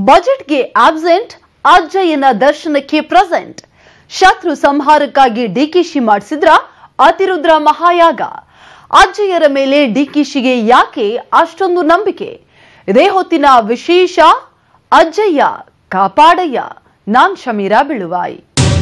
ಬಜೆಟ್ಗೆ ಆಬ್ಸೆಂಟ್ ಅಜ್ಜಯ್ಯನ ದರ್ಶನಕ್ಕೆ ಪ್ರೆಸೆಂಟ್ ಶತ್ರು ಸಂಹಾರಕ್ಕಾಗಿ ಡಿಕೆಶಿ ಮಾಡಿಸಿದ್ರ ಅತಿರುದ್ರ ಮಹಾಯಾಗ ಅಜ್ಜಯ್ಯರ ಮೇಲೆ ಡಿಕೆಶಿಗೆ ಯಾಕೆ ಅಷ್ಟೊಂದು ನಂಬಿಕೆ ಇದೇ ಹೊತ್ತಿನ ವಿಶೇಷ ಅಜ್ಜಯ್ಯ ಕಾಪಾಡಯ್ಯ ನಾನ್ ಶಮೀರಾ ಬಿಳುವಾಯಿ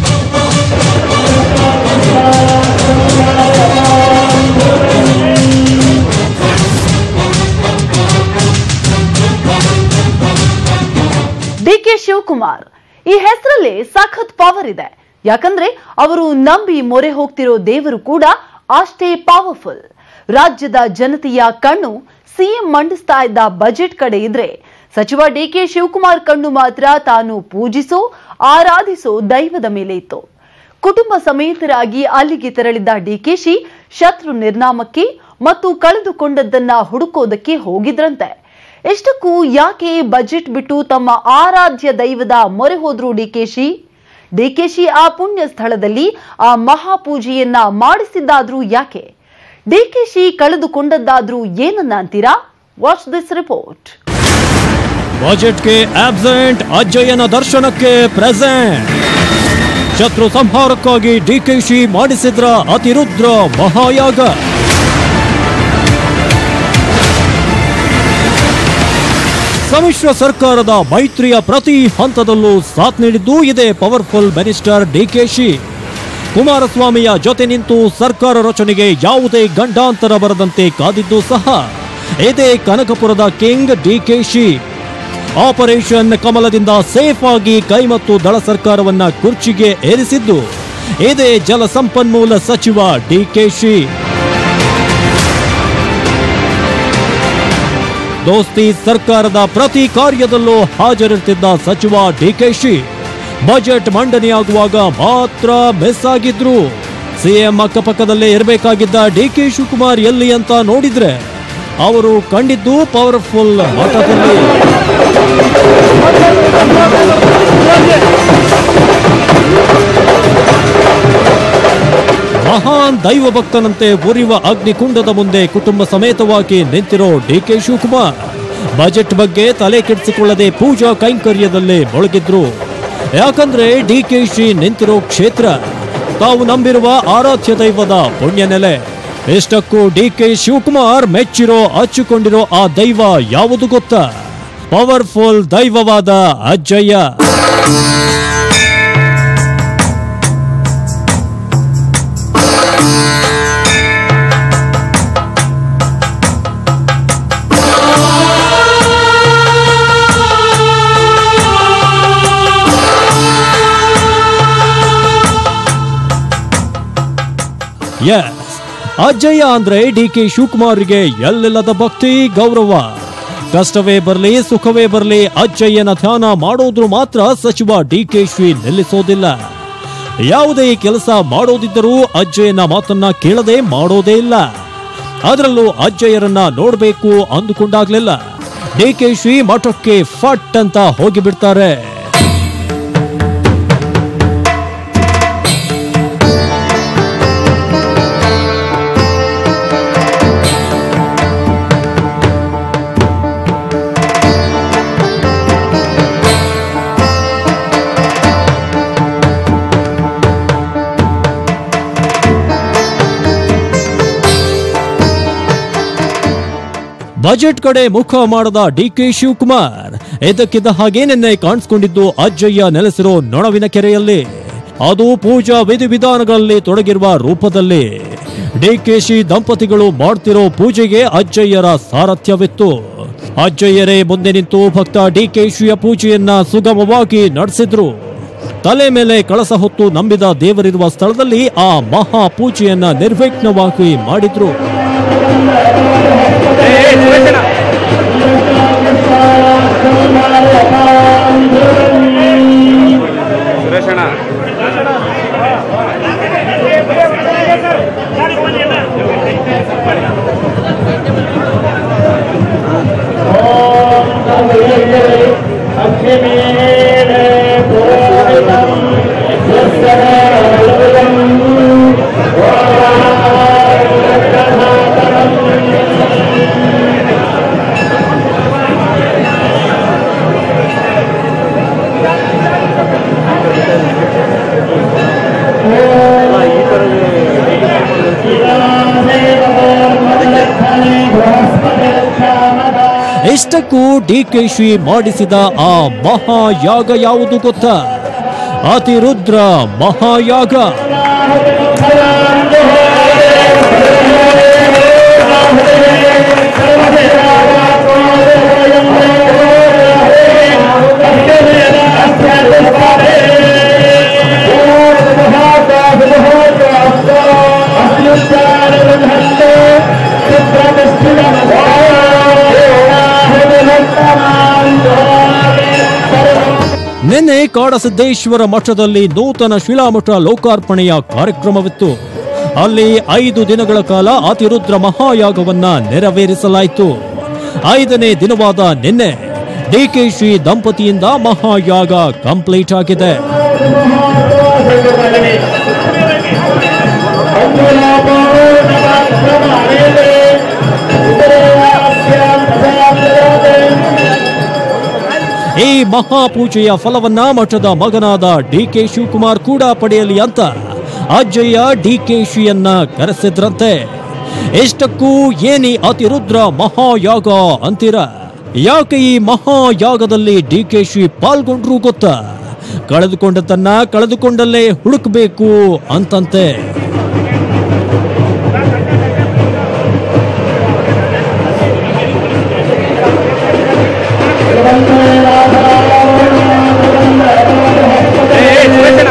ಡಿಕೆ ಶಿವಕುಮಾರ್ ಈ ಹೆಸರಲ್ಲಿ ಸಖತ್ ಪವರ್ ಇದೆ ಯಾಕಂದ್ರೆ ಅವರು ನಂಬಿ ಮೊರೆ ಹೋಗ್ತಿರೋ ದೇವರು ಕೂಡ ಅಷ್ಟೇ ಪವರ್ಫುಲ್ ರಾಜ್ಯದ ಜನತೆಯ ಕಣ್ಣು ಸಿಎಂ ಮಂಡಿಸ್ತಾ ಇದ್ದ ಬಜೆಟ್ ಕಡೆ ಇದ್ರೆ ಸಚಿವ ಡಿಕೆ ಶಿವಕುಮಾರ್ ಕಣ್ಣು ಮಾತ್ರ ತಾನು ಪೂಜಿಸೋ ಆರಾಧಿಸೋ ದೈವದ ಮೇಲೆ ಇತ್ತು ಕುಟುಂಬ ಸಮೇತರಾಗಿ ಅಲ್ಲಿಗೆ ತೆರಳಿದ್ದ ಡಿಕೆಶಿ ಶತ್ರು ನಿರ್ನಾಮಕ್ಕೆ ಮತ್ತು ಕಳೆದುಕೊಂಡದ್ದನ್ನ ಹುಡುಕೋದಕ್ಕೆ ಹೋಗಿದ್ರಂತೆ ಇಷ್ಟಕ್ಕೂ ಯಾಕೆ ಬಜೆಟ್ ಬಿಟ್ಟು ತಮ್ಮ ಆರಾಧ್ಯ ದೈವದ ಮೊರೆ ಹೋದ್ರು ಡಿಕೆಶಿ ಡಿಕೆಶಿ ಆ ಪುಣ್ಯ ಸ್ಥಳದಲ್ಲಿ ಆ ಮಹಾಪೂಜೆಯನ್ನ ಮಾಡಿಸಿದ್ದಾದ್ರೂ ಯಾಕೆ ಡಿಕೆಶಿ ಕಳೆದುಕೊಂಡದ್ದಾದ್ರೂ ಏನನ್ನ ಅಂತೀರಾ ವಾಚ್ ದಿಸ್ ರಿಪೋರ್ಟ್ ಬಜೆಟ್ಗೆ ಆಬ್ಸೆಂಟ್ ಅಜ್ಜಯ್ಯನ ದರ್ಶನಕ್ಕೆ ಪ್ರೆಸೆಂಟ್ ಶತ್ರು ಸಂಹಾರಕ್ಕಾಗಿ ಡಿಕೆಶಿ ಮಾಡಿಸಿದ್ರ ಅತಿರುದ್ರ ಮಹಾಯಾಗ ಸಮ್ಮಿಶ್ರ ಸರ್ಕಾರದ ಮೈತ್ರಿಯ ಪ್ರತಿ ಹಂತದಲ್ಲೂ ಸಾಥ್ ನೀಡಿದ್ದು ಇದೇ ಪವರ್ಫುಲ್ ಮಿನಿಸ್ಟರ್ ಡಿಕೆಶಿ ಕುಮಾರಸ್ವಾಮಿಯ ಜೊತೆ ನಿಂತು ಸರ್ಕಾರ ರಚನೆಗೆ ಯಾವುದೇ ಗಂಡಾಂತರ ಬರದಂತೆ ಕಾದಿದ್ದು ಸಹ ಇದೇ ಕನಕಪುರದ ಕಿಂಗ್ ಡಿಕೆಶಿ ಆಪರೇಷನ್ ಕಮಲದಿಂದ ಸೇಫ್ ಆಗಿ ಕೈ ಮತ್ತು ದಳ ಸರ್ಕಾರವನ್ನ ಕುರ್ಚಿಗೆ ಏರಿಸಿದ್ದು ಇದೇ ಜಲಸಂಪನ್ಮೂಲ ಸಚಿವ ಡಿಕೆಶಿ ದೋಸ್ತಿ ಸರ್ಕಾರದ ಪ್ರತಿ ಕಾರ್ಯದಲ್ಲೂ ಹಾಜರಿರ್ತಿದ್ದ ಸಚಿವ ಡಿಕೆಶಿ ಬಜೆಟ್ ಮಂಡನೆಯಾಗುವಾಗ ಮಾತ್ರ ಮಿಸ್ ಆಗಿದ್ರು ಸಿಎಂ ಅಕ್ಕಪಕ್ಕದಲ್ಲೇ ಇರಬೇಕಾಗಿದ್ದ ಡಿಕೆ ಶಿವಕುಮಾರ್ ಎಲ್ಲಿ ಅಂತ ನೋಡಿದ್ರೆ ಅವರು ಕಂಡಿದ್ದು ಪವರ್ಫುಲ್ ಮಠದಲ್ಲಿ ಮಹಾನ್ ದೈವ ಭಕ್ತನಂತೆ ಉರಿಯುವ ಅಗ್ನಿಕುಂಡದ ಮುಂದೆ ಕುಟುಂಬ ಸಮೇತವಾಗಿ ನಿಂತಿರೋ ಡಿಕೆ ಶಿವಕುಮಾರ್ ಬಜೆಟ್ ಬಗ್ಗೆ ತಲೆ ಕೆಡಿಸಿಕೊಳ್ಳದೆ ಪೂಜಾ ಕೈಂಕರ್ಯದಲ್ಲೇ ಮೊಳಗಿದ್ರು ಯಾಕಂದ್ರೆ ಡಿಕೆಶಿ ನಿಂತಿರೋ ಕ್ಷೇತ್ರ ತಾವು ನಂಬಿರುವ ಆರಾಧ್ಯ ದೈವದ ಪುಣ್ಯ ನೆಲೆ ಇಷ್ಟಕ್ಕೂ ಡಿಕೆ ಶಿವಕುಮಾರ್ ಮೆಚ್ಚಿರೋ ಹಚ್ಚಿಕೊಂಡಿರೋ ಆ ದೈವ ಯಾವುದು ಗೊತ್ತಾ ಪವರ್ಫುಲ್ ದೈವವಾದ ಅಜ್ಜಯ್ಯ ಎಸ್ ಅಜ್ಜಯ್ಯ ಅಂದ್ರೆ ಡಿ ಕೆ ಶಿವಕುಮಾರ್ಗೆ ಎಲ್ಲೆಲ್ಲದ ಭಕ್ತಿ ಗೌರವ ಕಷ್ಟವೇ ಬರಲಿ ಸುಖವೇ ಬರಲಿ ಅಜ್ಜಯ್ಯನ ಧ್ಯಾನ ಮಾಡೋದ್ರು ಮಾತ್ರ ಸಚಿವ ಡಿ ಕೆ ಶ್ರೀ ನಿಲ್ಲಿಸೋದಿಲ್ಲ ಯಾವುದೇ ಕೆಲಸ ಮಾಡೋದಿದ್ದರೂ ಅಜ್ಜಯ್ಯನ ಮಾತನ್ನ ಕೇಳದೆ ಮಾಡೋದೇ ಇಲ್ಲ ಅದರಲ್ಲೂ ಅಜ್ಜಯ್ಯರನ್ನ ನೋಡ್ಬೇಕು ಅಂದುಕೊಂಡಾಗ್ಲೆಲ್ಲ ಡಿ ಕೆ ಶ್ರೀ ಮಠಕ್ಕೆ ಫಟ್ ಅಂತ ಹೋಗಿಬಿಡ್ತಾರೆ ಬಜೆಟ್ ಕಡೆ ಮುಖ ಮಾಡದ ಡಿ ಕೆ ಶಿವಕುಮಾರ್ ಇದಕ್ಕಿದ್ದ ಹಾಗೆ ನಿನ್ನೆ ಕಾಣಿಸ್ಕೊಂಡಿದ್ದು ಅಜ್ಜಯ್ಯ ನೆಲೆಸಿರೋ ನೊಣವಿನ ಕೆರೆಯಲ್ಲಿ ಅದು ಪೂಜಾ ವಿಧಿವಿಧಾನಗಳಲ್ಲಿ ತೊಡಗಿರುವ ರೂಪದಲ್ಲಿ ಡಿಕೆಶಿ ದಂಪತಿಗಳು ಮಾಡ್ತಿರೋ ಪೂಜೆಗೆ ಅಜ್ಜಯ್ಯರ ಸಾರಥ್ಯವಿತ್ತು ಅಜ್ಜಯ್ಯರೇ ಮುಂದೆ ನಿಂತು ಭಕ್ತ ಡಿಕೆಶಿಯ ಪೂಜೆಯನ್ನ ಸುಗಮವಾಗಿ ನಡೆಸಿದ್ರು ತಲೆ ಮೇಲೆ ಕಳಸ ಹೊತ್ತು ನಂಬಿದ ದೇವರಿರುವ ಸ್ಥಳದಲ್ಲಿ ಆ ಮಹಾ ಪೂಜೆಯನ್ನ ನಿರ್ವಿಘ್ನವಾಗಿ ಮಾಡಿದ್ರು ಸುರೇಶಣ್ಣ ಿ ಇಷ್ಟಕ್ಕೂ ಡಿಕೆಶಿ ಮಾಡಿಸಿದ ಆ ಮಹಾಯಾಗ ಯಾವುದು ಗೊತ್ತಾ ಅತಿರುದ್ರ ಮಹಾಯಾಗ ನಿನ್ನೆ ಕಾಡಸಿದ್ದೇಶ್ವರ ಮಠದಲ್ಲಿ ನೂತನ ಶಿಲಾಮಠ ಲೋಕಾರ್ಪಣೆಯ ಕಾರ್ಯಕ್ರಮವಿತ್ತು ಅಲ್ಲಿ ಐದು ದಿನಗಳ ಕಾಲ ಅತಿರುದ್ರ ಮಹಾಯಾಗವನ್ನ ನೆರವೇರಿಸಲಾಯಿತು ಐದನೇ ದಿನವಾದ ನಿನ್ನೆ ಡಿಕೆಶಿ ದಂಪತಿಯಿಂದ ಮಹಾಯಾಗ ಕಂಪ್ಲೀಟ್ ಆಗಿದೆ ಈ ಮಹಾಪೂಜೆಯ ಫಲವನ್ನ ಮಠದ ಮಗನಾದ ಡಿ ಕೆ ಶಿವಕುಮಾರ್ ಕೂಡ ಪಡೆಯಲಿ ಅಂತ ಅಜ್ಜಯ್ಯ ಡಿ ಕೆ ಶಿಯನ್ನ ಕರೆಸಿದ್ರಂತೆ ಇಷ್ಟಕ್ಕೂ ಏನಿ ಅತಿರುದ್ರ ಮಹಾಯಾಗ ಅಂತೀರ ಯಾಕೆ ಈ ಮಹಾಯಾಗದಲ್ಲಿ ಡಿ ಕೆ ಶಿ ಪಾಲ್ಗೊಂಡ್ರು ಗೊತ್ತಾ ಕಳೆದುಕೊಂಡತನ್ನ ಕಳೆದುಕೊಂಡಲ್ಲೇ ಹುಡುಕಬೇಕು ಅಂತಂತೆ ಏ ಸುರೇಶಣ್ಣ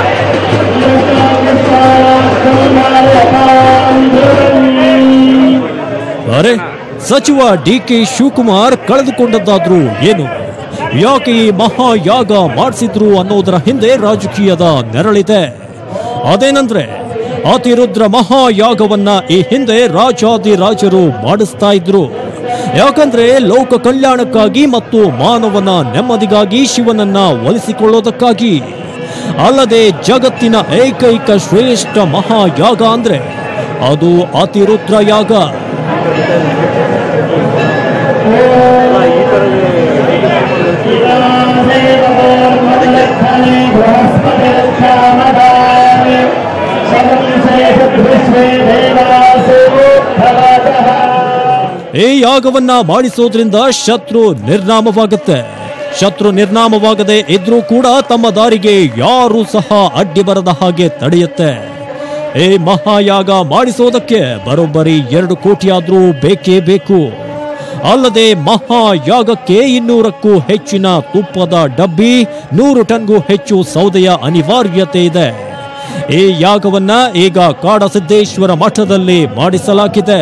ಅರೆ ಸಚಿವ ಡಿ ಕೆ ಶಿವಕುಮಾರ್ ಕಳೆದುಕೊಂಡದ್ದಾದ್ರೂ ಏನು ಯಾಕೆ ಈ ಮಹಾಯಾಗ ಮಾಡಿಸಿದ್ರು ಅನ್ನೋದರ ಹಿಂದೆ ರಾಜಕೀಯದ ನೆರಳಿದೆ ಅದೇನಂದ್ರೆ ಅತಿರುದ್ರ ಮಹಾಯಾಗವನ್ನ ಈ ಹಿಂದೆ ರಾಜಾದಿರಾಜರು ಮಾಡಿಸ್ತಾ ಇದ್ರು ಯಾಕಂದ್ರೆ ಲೋಕ ಕಲ್ಯಾಣಕ್ಕಾಗಿ ಮತ್ತು ಮಾನವನ ನೆಮ್ಮದಿಗಾಗಿ ಶಿವನನ್ನ ಒಲಿಸಿಕೊಳ್ಳೋದಕ್ಕಾಗಿ ಅಲ್ಲದೆ ಜಗತ್ತಿನ ಏಕೈಕ ಶ್ರೇಷ್ಠ ಮಹಾಯಾಗ ಅಂದ್ರೆ ಅದು ಅತಿರುದ್ರ ಯಾಗ ಈ ಯಾಗವನ್ನ ಮಾಡಿಸೋದ್ರಿಂದ ಶತ್ರು ನಿರ್ನಾಮವಾಗುತ್ತೆ ಶತ್ರು ನಿರ್ನಾಮವಾಗದೆ ಇದ್ರೂ ಕೂಡ ತಮ್ಮ ದಾರಿಗೆ ಯಾರು ಸಹ ಅಡ್ಡಿ ಬರದ ಹಾಗೆ ತಡೆಯುತ್ತೆ ಈ ಮಹಾಯಾಗ ಮಾಡಿಸೋದಕ್ಕೆ ಬರೋಬ್ಬರಿ ಎರಡು ಕೋಟಿ ಆದ್ರೂ ಬೇಕೇ ಬೇಕು ಅಲ್ಲದೆ ಮಹಾಯಾಗಕ್ಕೆ ಇನ್ನೂರಕ್ಕೂ ಹೆಚ್ಚಿನ ತುಪ್ಪದ ಡಬ್ಬಿ ನೂರು ಟನ್ಗೂ ಹೆಚ್ಚು ಸೌದೆಯ ಅನಿವಾರ್ಯತೆ ಇದೆ ಈ ಯಾಗವನ್ನ ಈಗ ಕಾಡಸಿದ್ದೇಶ್ವರ ಮಠದಲ್ಲಿ ಮಾಡಿಸಲಾಗಿದೆ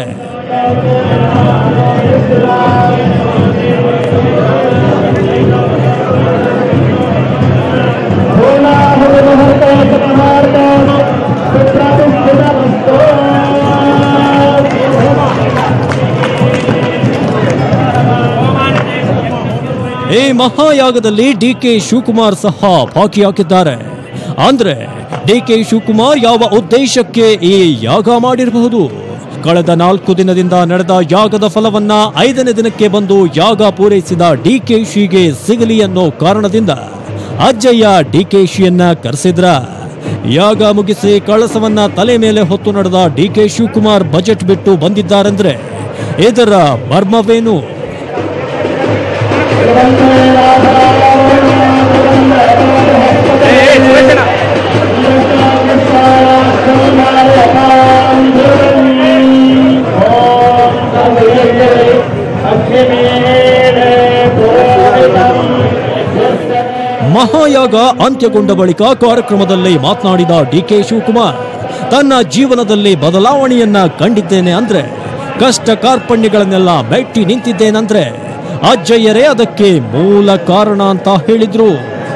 ಈ ಮಹಾಯಾಗದಲ್ಲಿ ಡಿ ಕೆ ಶಿವಕುಮಾರ್ ಸಹ ಭಾಗಿಯಾಗಿದ್ದಾರೆ ಅಂದ್ರೆ ಡಿ ಕೆ ಶಿವಕುಮಾರ್ ಯಾವ ಉದ್ದೇಶಕ್ಕೆ ಈ ಯಾಗ ಮಾಡಿರಬಹುದು ಕಳೆದ ನಾಲ್ಕು ದಿನದಿಂದ ನಡೆದ ಯಾಗದ ಫಲವನ್ನ ಐದನೇ ದಿನಕ್ಕೆ ಬಂದು ಯಾಗ ಪೂರೈಸಿದ ಡಿ ಕೆ ಶಿಗೆ ಸಿಗಲಿ ಅನ್ನೋ ಕಾರಣದಿಂದ ಅಜ್ಜಯ್ಯ ಡಿ ಕೆ ಶಿಯನ್ನ ಕರೆಸಿದ್ರ ಯಾಗ ಮುಗಿಸಿ ಕಳಸವನ್ನ ತಲೆ ಮೇಲೆ ಹೊತ್ತು ನಡೆದ ಡಿ ಕೆ ಶಿವಕುಮಾರ್ ಬಜೆಟ್ ಬಿಟ್ಟು ಬಂದಿದ್ದಾರೆಂದ್ರೆ ಇದರ ಮರ್ಮವೇನು ಏ ಸುರೇಶಣ್ಣ ಮಹಾಯಾಗ ಅಂತ್ಯಗೊಂಡ ಬಳಿಕ ಕಾರ್ಯಕ್ರಮದಲ್ಲಿ ಮಾತನಾಡಿದ ಡಿ ಕೆ ಶಿವಕುಮಾರ್ ತನ್ನ ಜೀವನದಲ್ಲಿ ಬದಲಾವಣೆಯನ್ನ ಕಂಡಿದ್ದೇನೆ ಅಂದ್ರೆ ಕಷ್ಟ ಕಾರ್ಪಣ್ಯಗಳನ್ನೆಲ್ಲ ಮೆಟ್ಟಿ ನಿಂತಿದ್ದೇನಂದ್ರೆ ಅಜ್ಜಯ್ಯರೇ ಅದಕ್ಕೆ ಮೂಲ ಕಾರಣ ಅಂತ ಹೇಳಿದ್ರು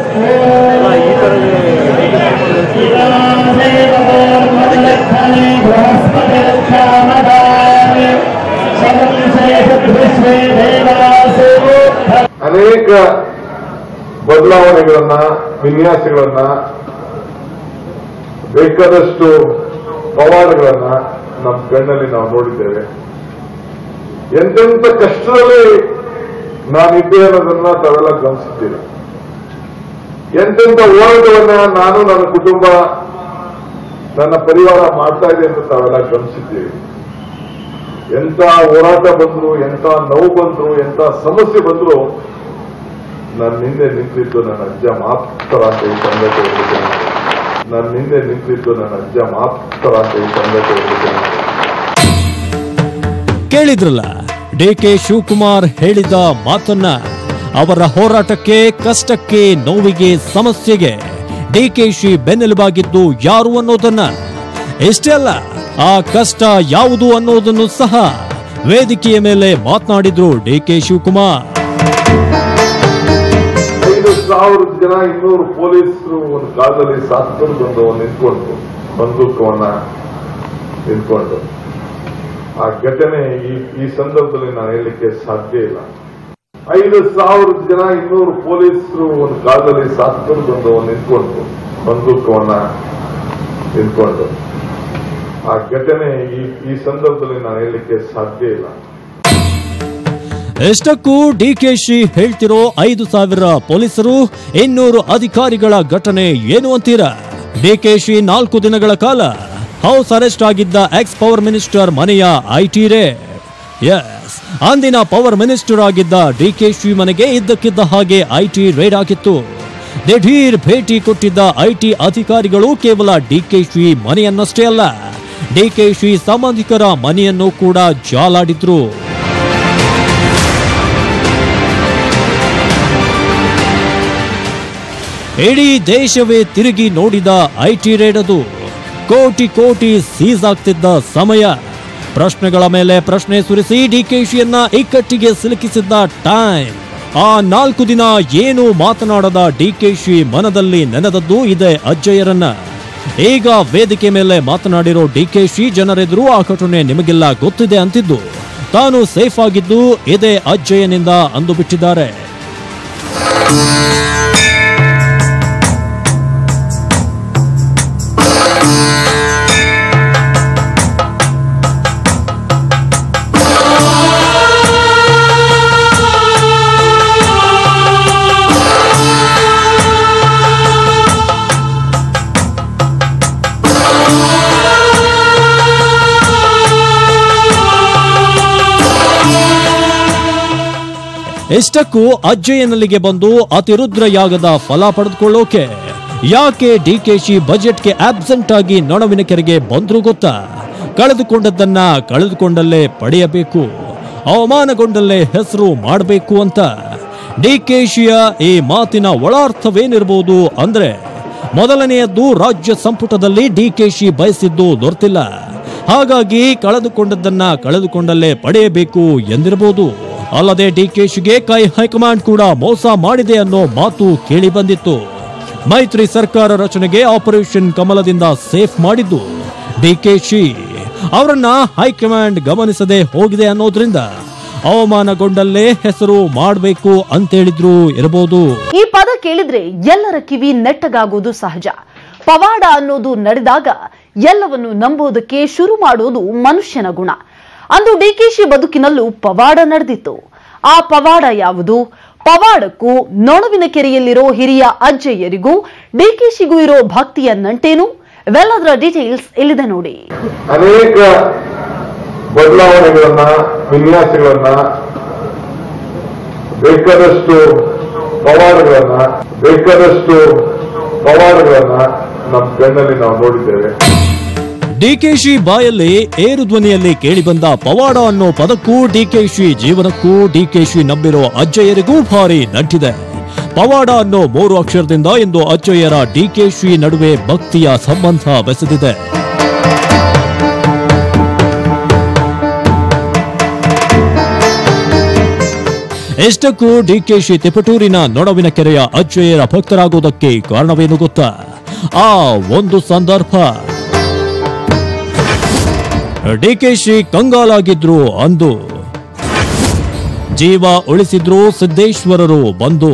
ಅನೇಕ ಬದಲಾವಣೆಗಳನ್ನ ವಿನ್ಯಾಸಗಳನ್ನ ಬೇಕಾದಷ್ಟು ಪವಾಡಗಳನ್ನ ನಮ್ಮ ಕಣ್ಣಲ್ಲಿ ನಾವು ನೋಡಿದ್ದೇವೆ ಎಂತೆಂಥ ಕಷ್ಟದಲ್ಲಿ ನಾನಿದ್ದೆ ಅನ್ನೋದನ್ನ ತಾವೆಲ್ಲ ಗಮನಿಸಿದ್ದೀರಿ ಎಂತೆಂಥ ಹೋರಾಟವನ್ನ ನಾನು ನನ್ನ ಕುಟುಂಬ ನನ್ನ ಪರಿವಾರ ಮಾಡ್ತಾ ಇದೆ ಅಂತ ತಾವೆಲ್ಲ ಗಮನಿಸಿದ್ದೀವಿ ಎಂತ ಹೋರಾಟ ಬಂದ್ರು ಎಂತ ನೋವು ಬಂದ್ರು ಎಂತ ಸಮಸ್ಯೆ ಬಂದ್ರು ನನ್ನ ಹಿಂದೆ ನಿಂತಿದ್ದು ನನ್ನ ಅಜ್ಜ ಮಾತ್ರ ಅಂತ ಈ ಸಂಗತಿ ಹೇಳ್ಬಿಟ್ಟೆ ನನ್ನ ಹಿಂದೆ ನಿಂತಿದ್ದು ನನ್ನ ಅಜ್ಜ ಮಾತ್ರ ಅಂತ ಈ ಸಂಗತಿ ಹೇಳ್ಬಿಟ್ಟೆ ಕೇಳಿದ್ರಲ್ಲ ಡಿ ಕೆ ಶಿವಕುಮಾರ್ ಹೇಳಿದ ಮಾತನ್ನ ಅವರ ಹೋರಾಟಕ್ಕೆ ಕಷ್ಟಕ್ಕೆ ನೋವಿಗೆ ಸಮಸ್ಯೆಗೆ ಡಿಕೆಶಿ ಬೆನ್ನೆಲುಬಾಗಿದ್ದು ಯಾರು ಅನ್ನೋದನ್ನ ಇಷ್ಟೇ ಅಲ್ಲ ಆ ಕಷ್ಟ ಯಾವುದು ಅನ್ನೋದನ್ನು ಸಹ ವೇದಿಕೆಯ ಮೇಲೆ ಮಾತನಾಡಿದ್ರು ಡಿ ಕೆ ಶಿವಕುಮಾರ್ ಐದು ಸಾವಿರ ಜನ ಇನ್ನೂರು ಪೊಲೀಸರು ಒಂದು ಕಾಲದಲ್ಲಿ ಸಾತ್ಕೊಂಡು ಬಂದು ನಿಂತ್ಕೊಂಡು ಬಂದೂಕವನ್ನ ನಿಂತ್ಕೊಂಡು ಆ ಘಟನೆ ಈ ಈ ಸಂದರ್ಭದಲ್ಲಿ ನಾನು ಹೇಳಲಿಕ್ಕೆ ಸಾಧ್ಯ ಇಲ್ಲ ಐದು ಸಾವಿರ ಜನ ಇನ್ನೂರು ಪೊಲೀಸರು ಒಂದು ಕಾಲದಲ್ಲಿ ಸಾತ್ಕೊಂಡು ಬಂದು ನಿಂತ್ಕೊಂಡು ಬಂದೂಕವನ್ನ ನಿಂತ್ಕೊಂಡು ಆ ಘಟನೆ ಈ ಈ ಸಂದರ್ಭದಲ್ಲಿ ನಾನು ಹೇಳಲಿಕ್ಕೆ ಸಾಧ್ಯ ಇಲ್ಲ ಎಷ್ಟಕ್ಕೂ ಡಿಕೆಶಿ ಹೇಳ್ತಿರೋ ಐದು ಸಾವಿರ ಪೊಲೀಸರು ಇನ್ನೂರು ಅಧಿಕಾರಿಗಳ ಘಟನೆ ಏನು ಅಂತೀರಾ ಡಿಕೆಶಿ ನಾಲ್ಕು ದಿನಗಳ ಕಾಲ ಹೌಸ್ ಅರೆಸ್ಟ್ ಆಗಿದ್ದ ಎಕ್ಸ್ ಪವರ್ ಮಿನಿಸ್ಟರ್ ಮನೆಯ ಐಟಿ ರೇ ಎಸ್ ಅಂದಿನ ಪವರ್ ಮಿನಿಸ್ಟರ್ ಆಗಿದ್ದ ಡಿಕೆಶಿ ಮನೆಗೆ ಇದ್ದಕ್ಕಿದ್ದ ಹಾಗೆ ಐಟಿ ರೇಡ್ ಆಗಿತ್ತು ದಿಢೀರ್ ಭೇಟಿ ಕೊಟ್ಟಿದ್ದ ಐಟಿ ಅಧಿಕಾರಿಗಳು ಕೇವಲ ಡಿಕೆಶಿ ಮನೆಯನ್ನಷ್ಟೇ ಅಲ್ಲ ಡಿಕೆಶಿ ಸಂಬಂಧಿಕರ ಮನೆಯನ್ನು ಕೂಡ ಜಾಲಾಡಿದ್ರು ಇಡೀ ದೇಶವೇ ತಿರುಗಿ ನೋಡಿದ ಐಟಿ ರೇಡ್ ಅದು ಕೋಟಿ ಕೋಟಿ ಸೀಸ್ ಆಗ್ತಿದ್ದ ಸಮಯ ಪ್ರಶ್ನೆಗಳ ಮೇಲೆ ಪ್ರಶ್ನೆ ಸುರಿಸಿ ಡಿಕೆಶಿಯನ್ನ ಇಕ್ಕಟ್ಟಿಗೆ ಸಿಲುಕಿಸಿದ್ದ ಟೈಮ್ ಆ ನಾಲ್ಕು ದಿನ ಏನು ಮಾತನಾಡದ ಡಿಕೆಶಿ ಮನದಲ್ಲಿ ನೆನೆದದ್ದು ಇದೆ ಅಜ್ಜಯ್ಯರನ್ನ ಈಗ ವೇದಿಕೆ ಮೇಲೆ ಮಾತನಾಡಿರೋ ಡಿಕೆಶಿ ಜನರೆದುರು ಆ ಘಟನೆ ನಿಮಗೆಲ್ಲ ಗೊತ್ತಿದೆ ಅಂತಿದ್ದು ತಾನು ಸೇಫ್ ಆಗಿದ್ದು ಇದೇ ಅಜ್ಜಯ್ಯನಿಂದ ಅಂದು ಬಿಟ್ಟಿದ್ದಾರೆ ಇಷ್ಟಕ್ಕೂ ಅಜ್ಜಯ್ಯನಲ್ಲಿಗೆ ಬಂದು ಅತಿರುದ್ರ ಯಾಗದ ಫಲ ಪಡೆದುಕೊಳ್ಳೋಕೆ ಯಾಕೆ ಡಿಕೆಶಿ ಬಜೆಟ್ಗೆ ಆಬ್ಸೆಂಟ್ ಆಗಿ ನೊಣವಿನ ಕೆರೆಗೆ ಬಂದ್ರು ಗೊತ್ತಾ ಕಳೆದುಕೊಂಡದ್ದನ್ನ ಕಳೆದುಕೊಂಡಲ್ಲೇ ಪಡೆಯಬೇಕು ಅವಮಾನಗೊಂಡಲ್ಲೇ ಹೆಸರು ಮಾಡಬೇಕು ಅಂತ ಡಿಕೆಶಿಯ ಈ ಮಾತಿನ ಒಳಾರ್ಥವೇನಿರಬಹುದು ಅಂದ್ರೆ ಮೊದಲನೆಯದ್ದು ರಾಜ್ಯ ಸಂಪುಟದಲ್ಲಿ ಡಿಕೆಶಿ ಬಯಸಿದ್ದು ದೊರೆತಿಲ್ಲ ಹಾಗಾಗಿ ಕಳೆದುಕೊಂಡದ್ದನ್ನ ಕಳೆದುಕೊಂಡಲ್ಲೇ ಪಡೆಯಬೇಕು ಎಂದಿರಬಹುದು ಅಲ್ಲದೆ ಡಿಕೆಶಿಗೆ ಕೈ ಹೈಕಮಾಂಡ್ ಕೂಡ ಮೋಸ ಮಾಡಿದೆ ಅನ್ನೋ ಮಾತು ಕೇಳಿ ಬಂದಿತ್ತು ಮೈತ್ರಿ ಸರ್ಕಾರ ರಚನೆಗೆ ಆಪರೇಷನ್ ಕಮಲದಿಂದ ಸೇಫ್ ಮಾಡಿದ್ದು ಡಿಕೆಶಿ ಅವರನ್ನ ಹೈಕಮಾಂಡ್ ಗಮನಿಸದೆ ಹೋಗಿದೆ ಅನ್ನೋದ್ರಿಂದ ಅವಮಾನಗೊಂಡಲ್ಲೇ ಹೆಸರು ಮಾಡಬೇಕು ಅಂತೇಳಿದ್ರು ಇರಬಹುದು ಈ ಪದ ಕೇಳಿದ್ರೆ ಎಲ್ಲರ ಕಿವಿ ನೆಟ್ಟಗಾಗೋದು ಸಹಜ ಪವಾಡ ಅನ್ನೋದು ನಡೆದಾಗ ಎಲ್ಲವನ್ನು ನಂಬೋದಕ್ಕೆ ಶುರು ಮಾಡೋದು ಮನುಷ್ಯನ ಗುಣ ಅಂದು ಡಿಕೆಶಿ ಬದುಕಿನಲ್ಲೂ ಪವಾಡ ನಡೆದಿತ್ತು ಆ ಪವಾಡ ಯಾವುದು ಪವಾಡಕ್ಕೂ ನೊಣವಿನ ಕೆರೆಯಲ್ಲಿರೋ ಹಿರಿಯ ಅಜ್ಜಯ್ಯರಿಗೂ ಡಿಕೆಶಿಗೂ ಇರೋ ಭಕ್ತಿಯ ನಂಟೇನು ಇವೆಲ್ಲದರ ಡೀಟೇಲ್ಸ್ ಇಲ್ಲಿದೆ ನೋಡಿ ಅನೇಕ ಬದಲಾವಣೆಗಳನ್ನ ವಿನ್ಯಾಸಗಳನ್ನ ಬೇಕಾದಷ್ಟು ಪವಾಡಗಳನ್ನ ಬೇಕಾದಷ್ಟು ಪವಾಡಗಳನ್ನ ನಮ್ಮ ಕಣ್ಣಲ್ಲಿ ನಾವು ನೋಡಿದ್ದೇವೆ ಡಿಕೆಶಿ ಬಾಯಲ್ಲಿ ಏರು ಧ್ವನಿಯಲ್ಲಿ ಕೇಳಿಬಂದ ಪವಾಡ ಅನ್ನೋ ಪದಕ್ಕೂ ಡಿಕೆಶಿ ಜೀವನಕ್ಕೂ ಡಿಕೆಶಿ ನಂಬಿರೋ ಅಜ್ಜಯ್ಯರಿಗೂ ಭಾರಿ ನಂಟಿದೆ ಪವಾಡ ಅನ್ನೋ ಮೂರು ಅಕ್ಷರದಿಂದ ಇಂದು ಅಜ್ಜಯ್ಯರ ಡಿಕೆಶಿ ನಡುವೆ ಭಕ್ತಿಯ ಸಂಬಂಧ ಬೆಸೆದಿದೆ ಎಷ್ಟಕ್ಕೂ ಡಿಕೆಶಿ ತಿಪಟೂರಿನ ನೊಡವಿನ ಕೆರೆಯ ಅಜ್ಜಯ್ಯರ ಭಕ್ತರಾಗುವುದಕ್ಕೆ ಕಾರಣವೇನು ಗೊತ್ತಾ ಆ ಒಂದು ಸಂದರ್ಭ ಡಿಕೆಶಿ ಕಂಗಾಲಾಗಿದ್ರು ಅಂದು ಜೀವ ಉಳಿಸಿದ್ರು ಸಿದ್ದೇಶ್ವರರು ಬಂದು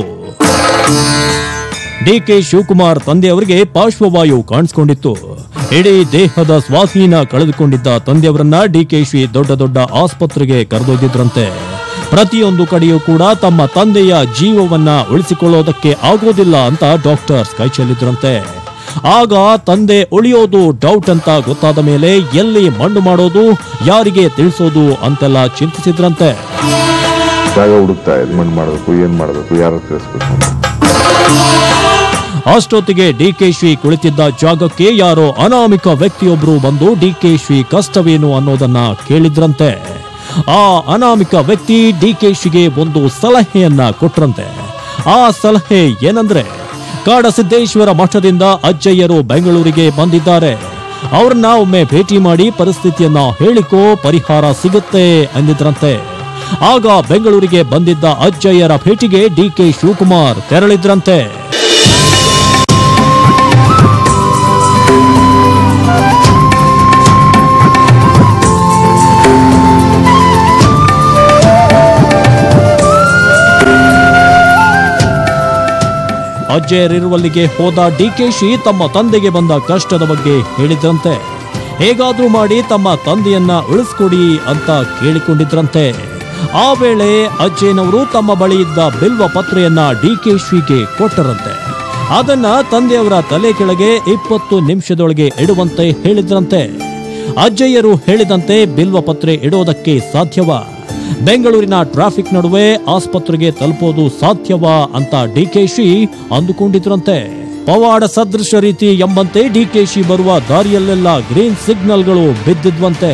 ಡಿಕೆ ಶಿವಕುಮಾರ್ ತಂದೆಯವರಿಗೆ ಪಾರ್ಶ್ವವಾಯು ಕಾಣಿಸಿಕೊಂಡಿತ್ತು ಇಡೀ ದೇಹದ ಸ್ವಾಧೀನ ಕಳೆದುಕೊಂಡಿದ್ದ ತಂದೆಯವರನ್ನ ಡಿಕೆಶಿ ದೊಡ್ಡ ದೊಡ್ಡ ಆಸ್ಪತ್ರೆಗೆ ಕರೆದೊಯ್ದಿದ್ರಂತೆ ಪ್ರತಿಯೊಂದು ಕಡೆಯೂ ಕೂಡ ತಮ್ಮ ತಂದೆಯ ಜೀವವನ್ನ ಉಳಿಸಿಕೊಳ್ಳೋದಕ್ಕೆ ಆಗೋದಿಲ್ಲ ಅಂತ ಡಾಕ್ಟರ್ಸ್ ಕೈ ಚೆಲ್ಲಿದ್ರಂತೆ ಆಗ ತಂದೆ ಉಳಿಯೋದು ಡೌಟ್ ಅಂತ ಗೊತ್ತಾದ ಮೇಲೆ ಎಲ್ಲಿ ಮಣ್ಣು ಮಾಡೋದು ಯಾರಿಗೆ ತಿಳಿಸೋದು ಅಂತೆಲ್ಲ ಚಿಂತಿಸಿದ್ರಂತೆ ಜಾಗ ಹುಡುಕ್ತಾ ಇದೆ ಮಣ್ಣು ಮಾಡಬೇಕು ಏನ್ ಮಾಡಬೇಕು ಯಾರು ತಿಳಿಸ್ಬೇಕು ಅಂತ. ಅಷ್ಟೊತ್ತಿಗೆ ಡಿಕೆಶಿ ಕುಳಿತಿದ್ದ ಜಾಗಕ್ಕೆ ಯಾರೋ ಅನಾಮಿಕ ವ್ಯಕ್ತಿಯೊಬ್ರು ಬಂದು ಡಿಕೆಶಿ ಕಷ್ಟವೇನು ಅನ್ನೋದನ್ನ ಕೇಳಿದ್ರಂತೆ ಆ ಅನಾಮಿಕ ವ್ಯಕ್ತಿ ಡಿಕೆಶಿಗೆ ಒಂದು ಸಲಹೆಯನ್ನ ಕೊಟ್ರಂತೆ ಆ ಸಲಹೆ ಏನಂದ್ರೆ ಕಾಡಸಿದ್ದೇಶ್ವರ ಮಠದಿಂದ ಅಜ್ಜಯ್ಯರು ಬೆಂಗಳೂರಿಗೆ ಬಂದಿದ್ದಾರೆ ಅವ್ರನ್ನ ಒಮ್ಮೆ ಭೇಟಿ ಮಾಡಿ ಪರಿಸ್ಥಿತಿಯನ್ನ ಹೇಳಿಕೋ ಪರಿಹಾರ ಸಿಗುತ್ತೆ ಅಂದಿದ್ರಂತೆ ಆಗ ಬೆಂಗಳೂರಿಗೆ ಬಂದಿದ್ದ ಅಜ್ಜಯ್ಯರ ಭೇಟಿಗೆ ಡಿಕೆ ಶಿವಕುಮಾರ್ ತೆರಳಿದ್ರಂತೆ ಅಜ್ಜಯರಿರುವಲ್ಲಿಗೆ ಹೋದ ಡಿಕೆಶಿ ತಮ್ಮ ತಂದೆಗೆ ಬಂದ ಕಷ್ಟದ ಬಗ್ಗೆ ಹೇಳಿದ್ರಂತೆ ಹೇಗಾದ್ರೂ ಮಾಡಿ ತಮ್ಮ ತಂದೆಯನ್ನ ಉಳಿಸ್ಕೊಡಿ ಅಂತ ಕೇಳಿಕೊಂಡಿದ್ರಂತೆ ಆ ವೇಳೆ ಅಜ್ಜಯ್ಯನವರು ತಮ್ಮ ಬಳಿ ಇದ್ದ ಬಿಲ್ವ ಪತ್ರೆಯನ್ನ ಡಿಕೆಶಿಗೆ ಕೊಟ್ಟರಂತೆ ಅದನ್ನ ತಂದೆಯವರ ತಲೆ ಕೆಳಗೆ ಇಪ್ಪತ್ತು ನಿಮಿಷದೊಳಗೆ ಇಡುವಂತೆ ಹೇಳಿದ್ರಂತೆ ಅಜ್ಜಯ್ಯರು ಹೇಳಿದಂತೆ ಬಿಲ್ವ ಪತ್ರೆ ಇಡೋದಕ್ಕೆ ಸಾಧ್ಯವಾ ಬೆಂಗಳೂರಿನ ಟ್ರಾಫಿಕ್ ನಡುವೆ ಆಸ್ಪತ್ರೆಗೆ ತಲುಪೋದು ಸಾಧ್ಯವಾ ಅಂತ ಡಿಕೆಶಿ ಅಂದುಕೊಂಡಿದ್ರಂತೆ ಪವಾಡ ಸದೃಶ ರೀತಿ ಎಂಬಂತೆ ಡಿಕೆಶಿ ಬರುವ ದಾರಿಯಲ್ಲೆಲ್ಲ ಗ್ರೀನ್ ಸಿಗ್ನಲ್ಗಳು ಬಿದ್ದಿದ್ವಂತೆ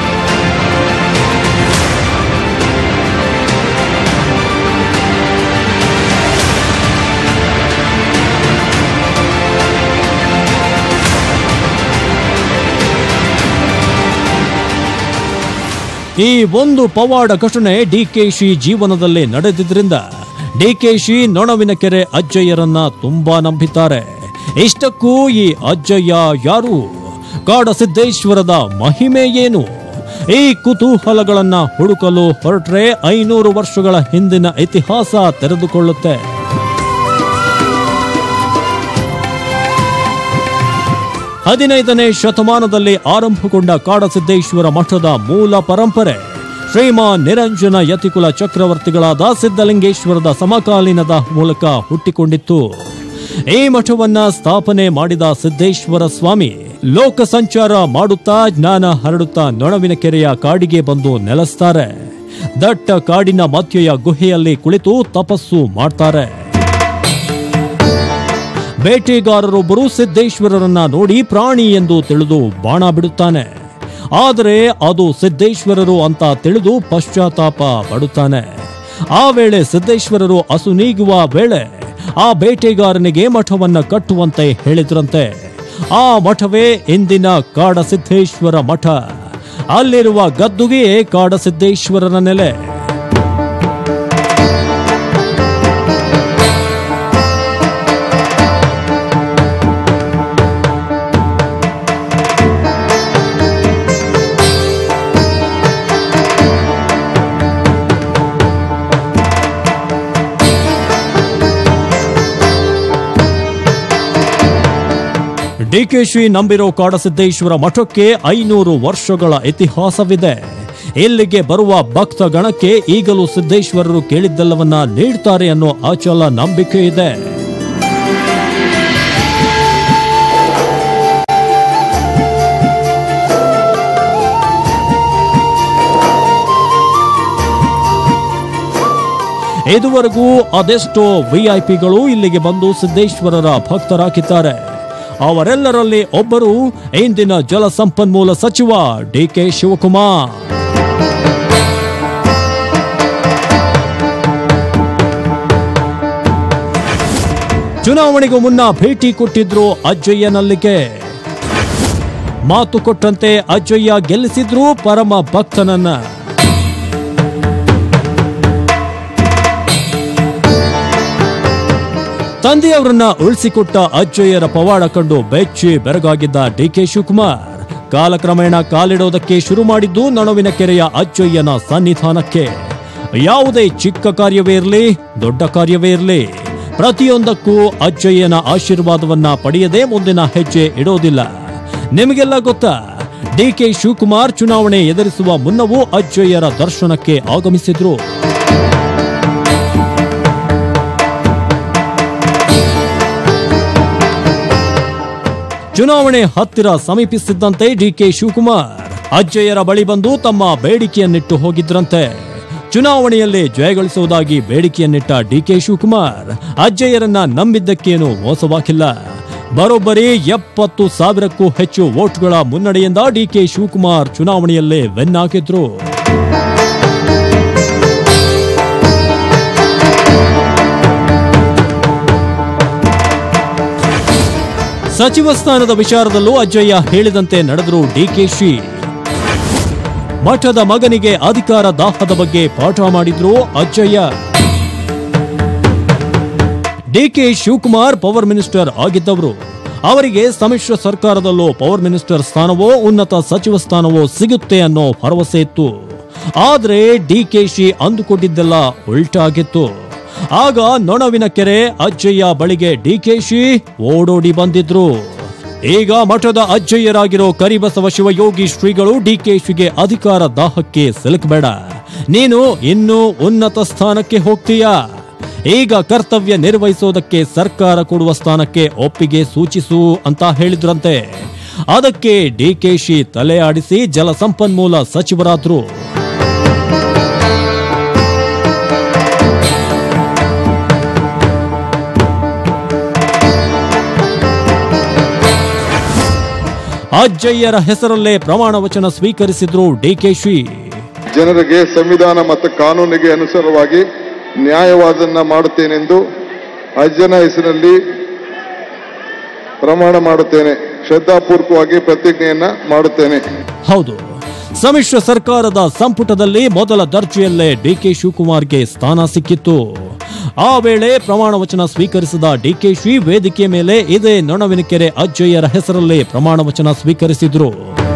ಈ ಒಂದು ಪವಾಡ ಘಟನೆ ಡಿಕೆಶಿ ಜೀವನದಲ್ಲಿ ನಡೆದಿದ್ರಿಂದ ಡಿಕೆಶಿ ನೊಣವಿನ ಕೆರೆ ಅಜ್ಜಯ್ಯರನ್ನ ತುಂಬಾ ನಂಬಿದ್ದಾರೆ ಇಷ್ಟಕ್ಕೂ ಈ ಅಜ್ಜಯ್ಯ ಯಾರು ಕಾಡಸಿದ್ದೇಶ್ವರದ ಮಹಿಮೆ ಏನು ಈ ಕುತೂಹಲಗಳನ್ನ ಹುಡುಕಲು ಹೊರಟ್ರೆ ಐನೂರು ವರ್ಷಗಳ ಹಿಂದಿನ ಇತಿಹಾಸ ತೆರೆದುಕೊಳ್ಳುತ್ತೆ ಹದಿನೈದನೇ ಶತಮಾನದಲ್ಲಿ ಆರಂಭಗೊಂಡ ಕಾಡಸಿದ್ದೇಶ್ವರ ಮಠದ ಮೂಲ ಪರಂಪರೆ ಶ್ರೀಮಾನ್ ನಿರಂಜನ ಯತಿಕುಲ ಚಕ್ರವರ್ತಿಗಳಾದ ಸಿದ್ಧಲಿಂಗೇಶ್ವರದ ಸಮಕಾಲೀನದ ಮೂಲಕ ಹುಟ್ಟಿಕೊಂಡಿತ್ತು ಈ ಮಠವನ್ನ ಸ್ಥಾಪನೆ ಮಾಡಿದ ಸಿದ್ದೇಶ್ವರ ಸ್ವಾಮಿ ಲೋಕ ಸಂಚಾರ ಮಾಡುತ್ತಾ ಜ್ಞಾನ ಹರಡುತ್ತಾ ನೊಣವಿನ ಕೆರೆಯ ಕಾಡಿಗೆ ಬಂದು ನೆಲೆಸ್ತಾರೆ ದಟ್ಟ ಕಾಡಿನ ಮಧ್ಯೆಯ ಗುಹೆಯಲ್ಲಿ ಕುಳಿತು ತಪಸ್ಸು ಮಾಡ್ತಾರೆ ಬೇಟೆಗಾರರೊಬ್ಬರು ಸಿದ್ದೇಶ್ವರರನ್ನ ನೋಡಿ ಪ್ರಾಣಿ ಎಂದು ತಿಳಿದು ಬಾಣ ಬಿಡುತ್ತಾನೆ ಆದರೆ ಅದು ಸಿದ್ದೇಶ್ವರರು ಅಂತ ತಿಳಿದು ಪಶ್ಚಾತ್ತಾಪ ಪಡುತ್ತಾನೆ ಆ ವೇಳೆ ಸಿದ್ದೇಶ್ವರರು ಅಸುನೀಗುವ ವೇಳೆ ಆ ಬೇಟೆಗಾರನಿಗೆ ಮಠವನ್ನ ಕಟ್ಟುವಂತೆ ಹೇಳಿದ್ರಂತೆ ಆ ಮಠವೇ ಇಂದಿನ ಕಾಡಸಿದ್ದೇಶ್ವರ ಮಠ ಅಲ್ಲಿರುವ ಗದ್ದುಗೆಯೇ ಕಾಡಸಿದ್ದೇಶ್ವರನ ನೆಲೆ ಡಿಕೆಶಿ ನಂಬಿರೋ ಕಾಡಸಿದ್ದೇಶ್ವರ ಮಠಕ್ಕೆ ಐನೂರು ವರ್ಷಗಳ ಇತಿಹಾಸವಿದೆ ಇಲ್ಲಿಗೆ ಬರುವ ಭಕ್ತ ಗಣಕ್ಕೆ ಈಗಲೂ ಸಿದ್ದೇಶ್ವರರು ಕೇಳಿದ್ದೆಲ್ಲವನ್ನ ನೀಡ್ತಾರೆ ಅನ್ನೋ ಅಚಲ ನಂಬಿಕೆ ಇದೆ ಇದುವರೆಗೂ ಅದೆಷ್ಟೋ ವಿಐಪಿಗಳು ಇಲ್ಲಿಗೆ ಬಂದು ಸಿದ್ದೇಶ್ವರರ ಭಕ್ತರಾಗಿದ್ದಾರೆ ಅವರೆಲ್ಲರಲ್ಲಿ ಒಬ್ಬರು ಇಂದಿನ ಜಲಸಂಪನ್ಮೂಲ ಸಚಿವ ಡಿಕೆ ಶಿವಕುಮಾರ್ ಚುನಾವಣೆಗೂ ಮುನ್ನ ಭೇಟಿ ಕೊಟ್ಟಿದ್ರು ಅಜ್ಜಯ್ಯನಲ್ಲಿಗೆ ಮಾತು ಕೊಟ್ಟಂತೆ ಅಜ್ಜಯ್ಯ ಗೆಲ್ಲಿಸಿದ್ರು ಪರಮ ಭಕ್ತನನ್ನ ತಂದೆಯವರನ್ನ ಉಳಿಸಿಕೊಟ್ಟ ಅಜ್ಜಯ್ಯರ ಪವಾಡ ಕಂಡು ಬೆಚ್ಚಿ ಬೆರಗಾಗಿದ್ದ ಡಿಕೆ ಶಿವಕುಮಾರ್ ಕಾಲಕ್ರಮೇಣ ಕಾಲಿಡೋದಕ್ಕೆ ಶುರು ಮಾಡಿದ್ದು ನಣವಿನ ಕೆರೆಯ ಅಜ್ಜಯ್ಯನ ಸನ್ನಿಧಾನಕ್ಕೆ ಯಾವುದೇ ಚಿಕ್ಕ ಕಾರ್ಯವೇ ಇರಲಿ ದೊಡ್ಡ ಕಾರ್ಯವೇ ಇರಲಿ ಪ್ರತಿಯೊಂದಕ್ಕೂ ಅಜ್ಜಯ್ಯನ ಆಶೀರ್ವಾದವನ್ನ ಪಡೆಯದೆ ಮುಂದಿನ ಹೆಜ್ಜೆ ಇಡೋದಿಲ್ಲ ನಿಮಗೆಲ್ಲ ಗೊತ್ತಾ ಡಿಕೆ ಶಿವಕುಮಾರ್ ಚುನಾವಣೆ ಎದುರಿಸುವ ಮುನ್ನವೂ ಅಜ್ಜಯ್ಯರ ದರ್ಶನಕ್ಕೆ ಆಗಮಿಸಿದ್ರು ಚುನಾವಣೆ ಹತ್ತಿರ ಸಮೀಪಿಸುತ್ತಿದ್ದಂತೆ ಡಿಕೆ ಶಿವಕುಮಾರ್ ಅಜ್ಜಯ್ಯರ ಬಳಿ ಬಂದು ತಮ್ಮ ಬೇಡಿಕೆಯನ್ನಿಟ್ಟು ಹೋಗಿದ್ರಂತೆ ಚುನಾವಣೆಯಲ್ಲಿ ಜಯಗಳಿಸುವುದಾಗಿ ಬೇಡಿಕೆಯನ್ನಿಟ್ಟ ಡಿಕೆ ಶಿವಕುಮಾರ್ ಅಜ್ಜಯ್ಯರನ್ನ ನಂಬಿದ್ದಕ್ಕೇನು ಮೋಸವಾಗಿಲ್ಲ ಬರೋಬ್ಬರಿ ಎಪ್ಪತ್ತು ಸಾವಿರಕ್ಕೂ ಹೆಚ್ಚು ವೋಟ್ಗಳ ಮುನ್ನಡೆಯಿಂದ ಡಿಕೆ ಶಿವಕುಮಾರ್ ಚುನಾವಣೆಯಲ್ಲೇ ವೆನ್ ಹಾಕಿದ್ರು ಸಚಿವ ಸ್ಥಾನದ ವಿಚಾರದಲ್ಲೂ ಅಜ್ಜಯ್ಯ ಹೇಳಿದಂತೆ ನಡೆದರು ಡಿಕೆಶಿ ಮಠದ ಮಗನಿಗೆ ಅಧಿಕಾರ ದಾಹದ ಬಗ್ಗೆ ಪಾಠ ಮಾಡಿದ್ರು Ajjayya D K Shivakumar power minister ಆಗಿದ್ದವರು ಅವರಿಗೆ ಸಮ್ಮಿಶ್ರ ಸರ್ಕಾರದಲ್ಲೂ ಪವರ್ ಮಿನಿಸ್ಟರ್ ಸ್ಥಾನವೋ ಉನ್ನತ ಸಚಿವ ಸ್ಥಾನವೋ ಸಿಗುತ್ತೆ ಅನ್ನೋ ಭರವಸೆ ಇತ್ತು ಆದ್ರೆ ಡಿಕೆಶಿ ಅಂದುಕೊಂಡಿದ್ದೆಲ್ಲ ಉಲ್ಟಾಗಿತ್ತು ಆಗ ನೊಣವಿನ ಕೆರೆ ಅಜ್ಜಯ್ಯ ಬಳಿಗೆ ಡಿಕೆಶಿ ಓಡೋಡಿ ಬಂದಿದ್ರು ಈಗ ಮಠದ ಅಜ್ಜಯ್ಯರಾಗಿರೋ ಕರಿಬಸವ ಶಿವಯೋಗಿ ಶ್ರೀಗಳು ಡಿಕೆಶಿಗೆ ಅಧಿಕಾರ ದಾಹಕ್ಕೆ ಸಿಲುಕಬೇಡ ನೀನು ಇನ್ನೂ ಉನ್ನತ ಸ್ಥಾನಕ್ಕೆ ಹೋಗ್ತೀಯಾ ಈಗ ಕರ್ತವ್ಯ ನಿರ್ವಹಿಸೋದಕ್ಕೆ ಸರ್ಕಾರ ಕೊಡುವ ಸ್ಥಾನಕ್ಕೆ ಒಪ್ಪಿಗೆ ಸೂಚಿಸು ಅಂತ ಹೇಳಿದ್ರಂತೆ ಅದಕ್ಕೆ ಡಿಕೆಶಿ ತಲೆ ಆಡಿಸಿ ಜಲಸಂಪನ್ಮೂಲ ಸಚಿವರಾದ್ರು ಅಜ್ಜಯ್ಯರ ಹೆಸರಲ್ಲೇ ಪ್ರಮಾಣ ವಚನ ಸ್ವೀಕರಿಸಿದ್ರು ಡಿಕೆಶಿ ಜನರಿಗೆ ಸಂವಿಧಾನ ಮತ್ತು ಕಾನೂನಿಗೆ ಅನುಸಾರವಾಗಿ ನ್ಯಾಯವಾದನ್ನ ಮಾಡುತ್ತೇನೆಂದು ಅಜ್ಜನ ಹೆಸರಿನಲ್ಲಿ ಪ್ರಮಾಣ ಮಾಡುತ್ತೇನೆ ಶ್ರದ್ಧಾಪೂರ್ವಕವಾಗಿ ಪ್ರತಿಜ್ಞೆಯನ್ನ ಮಾಡುತ್ತೇನೆ ಹೌದು ಸಮ್ಮಿಶ್ರ ಸರ್ಕಾರದ ಸಂಪುಟದಲ್ಲಿ ಮೊದಲ ದರ್ಜೆಯಲ್ಲೇ ಡಿಕೆ ಶಿವಕುಮಾರ್ಗೆ ಸ್ಥಾನ ಸಿಕ್ಕಿತ್ತು ಆ ವೇಳೆ ಪ್ರಮಾಣ ವಚನ ಸ್ವೀಕರಿಸಿದ ಡಿಕೆಶಿ ವೇದಿಕೆ ಮೇಲೆ ಇದೇ ನೊಣವಿನಕೆರೆ ಅಜ್ಜಯ್ಯರ ಹೆಸರಲ್ಲೇ ಪ್ರಮಾಣ ವಚನ ಸ್ವೀಕರಿಸಿದ್ರು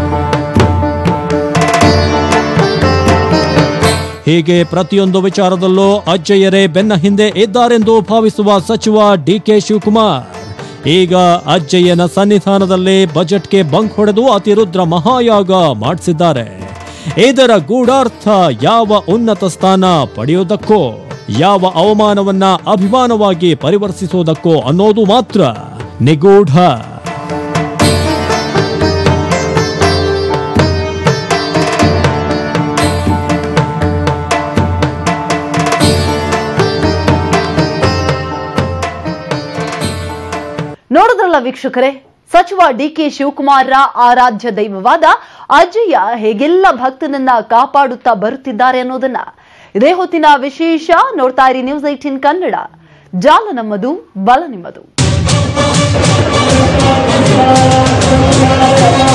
ಹೀಗೆ ಪ್ರತಿಯೊಂದು ವಿಚಾರದಲ್ಲೂ ಅಜ್ಜಯ್ಯರೇ ಬೆನ್ನ ಹಿಂದೆ ಇದ್ದಾರೆಂದು ಭಾವಿಸುವ ಸಚಿವ ಡಿಕೆ ಶಿವಕುಮಾರ್ ಈಗ ಅಜ್ಜಯ್ಯನ ಸನ್ನಿಧಾನದಲ್ಲಿ ಬಜೆಟ್ಗೆ ಬಂಕ್ ಹೊಡೆದು ಅತಿರುದ್ರ ಮಹಾಯಾಗ ಮಾಡಿಸಿದ್ದಾರೆ ಇದರ ಗೂಢಾರ್ಥ ಯಾವ ಉನ್ನತ ಸ್ಥಾನ ಪಡೆಯೋದಕ್ಕೋ ಯಾವ ಅವಮಾನವನ್ನ ಅಭಿಮಾನವಾಗಿ ಪರಿವರ್ತಿಸೋದಕ್ಕೋ ಅನ್ನೋದು ಮಾತ್ರ ನಿಗೂಢ ನೋಡಿದ್ರಲ್ಲ ವೀಕ್ಷಕರೇ ಸಚಿವ ಡಿಕೆ ಶಿವಕುಮಾರ್ರ ಆರಾಧ್ಯ ದೈವವಾದ ಅಜ್ಜಯ್ಯ ಹೇಗೆಲ್ಲ ಭಕ್ತನನ್ನ ಕಾಪಾಡುತ್ತಾ ಬರುತ್ತಿದ್ದಾರೆ ಅನ್ನೋದನ್ನ ಇದೇ ಹೊತ್ತಿನ ವಿಶೇಷ ನೋಡ್ತಾ ಇರಿ ನ್ಯೂಸ್ ಏಟೀನ್ ಕನ್ನಡ ಜಾಲ ನಮ್ಮದು ಬಲ ನಿಮ್ಮದು